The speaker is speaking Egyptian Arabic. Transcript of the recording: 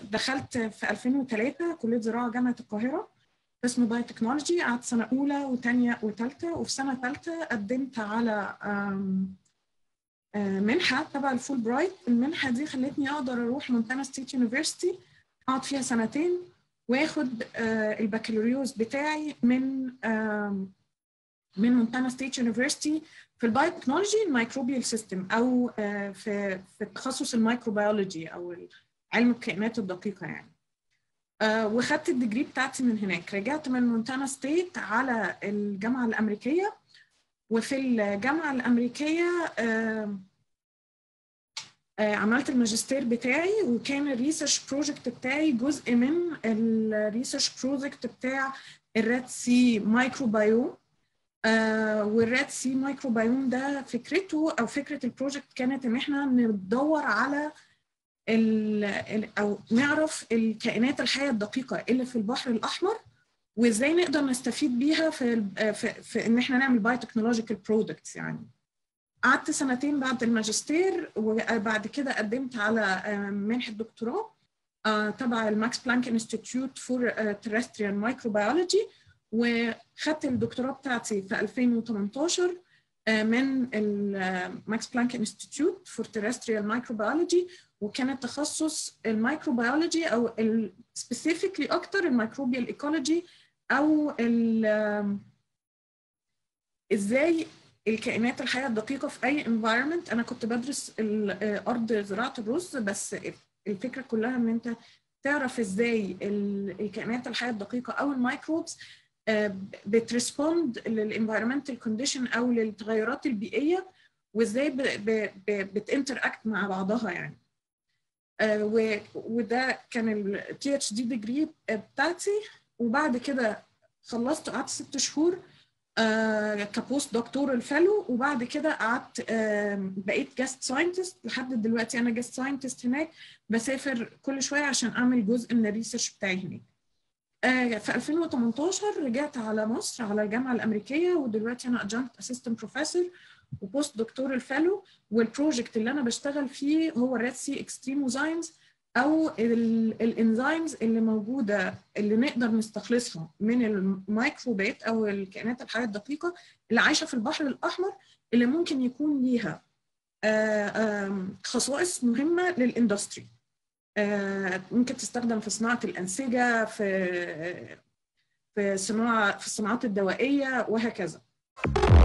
دخلت في 2003 كليه زراعه جامعه القاهره قسم بايو تكنولوجي قعدت سنه اولى وثانيه وثالثه وفي سنه ثالثه قدمت على منحه تبع الفول برايت المنحه دي خلتني اقدر اروح مونتانا ستيت يونيفرسيتي اقعد فيها سنتين واخد البكالوريوس بتاعي من من مونتانا ستيت يونيفرسيتي في البايو تكنولوجي الميكروبيال سيستم او في في تخصص الميكروبيولوجي او علم الكائنات الدقيقه يعني وخدت الديجري بتاعتي من هناك رجعت من مونتانا ستيت على الجامعه الامريكيه وفي الجامعه الامريكيه عملت الماجستير بتاعي وكان الريسيرش بروجكت بتاعي جزء من الريسيرش بروجكت بتاع الرات سي مايكروبايوم آه والرات سي مايكروبايوم ده فكرته او فكره البروجكت كانت ان احنا ندور على ال او نعرف الكائنات الحيه الدقيقه اللي في البحر الاحمر وازاي نقدر نستفيد بيها في في, في ان احنا نعمل بايو تكنولوجيكال برودكتس يعني قعدت سنتين بعد الماجستير وبعد كده قدمت على منحه دكتوراه تبع الماكس بلانك انستيتيوت فور تيرستريال مايكروبيولوجي وخدت الدكتوراه بتاعتي في 2018 من الماكس بلانك انستيتيوت فور تيرستريال مايكروبيولوجي وكان التخصص الميكروبيولوجي او سبيسيفيكلي اكتر الميكروبيال ايكولوجي او ازاي الكائنات الحيه الدقيقه في اي environment انا كنت بدرس ارض زراعه الرز بس الفكره كلها ان انت تعرف ازاي الكائنات الحيه الدقيقه او الميكروبس بتريسبوند للانفيرمنتال كونديشن او للتغيرات البيئيه وازاي بتنتراكت مع بعضها يعني وده كان البي اتش دي ديجري بتاعتي وبعد كده خلصت قعدت ست شهور كبوست دكتور فيلو وبعد كده قعدت بقيت جاست ساينتست لحد دلوقتي انا جاست ساينتست هناك بسافر كل شويه عشان اعمل جزء من الريسيرش بتاعي هناك في 2018 رجعت على مصر على الجامعه الامريكيه ودلوقتي انا ادجانكت اسيستنت بروفيسور وبوست دكتور الفيلو والبروجكت اللي انا بشتغل فيه هو الريد سي اكستريموزايمز او الانزيمز اللي موجوده اللي نقدر نستخلصها من الميكروبات او الكائنات الحيه الدقيقه اللي عايشه في البحر الاحمر اللي ممكن يكون ليها خصائص مهمه للاندستري ممكن تستخدم في صناعه الانسجه في في صناعه في الصناعات الدوائيه وهكذا